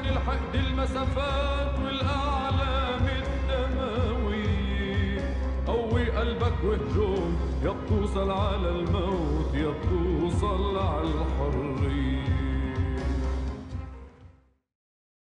بين الحقد المسافات والأعلام الدموية قوي قلبك وهجوم يا بتوصل على الموت يا بتوصل على الحر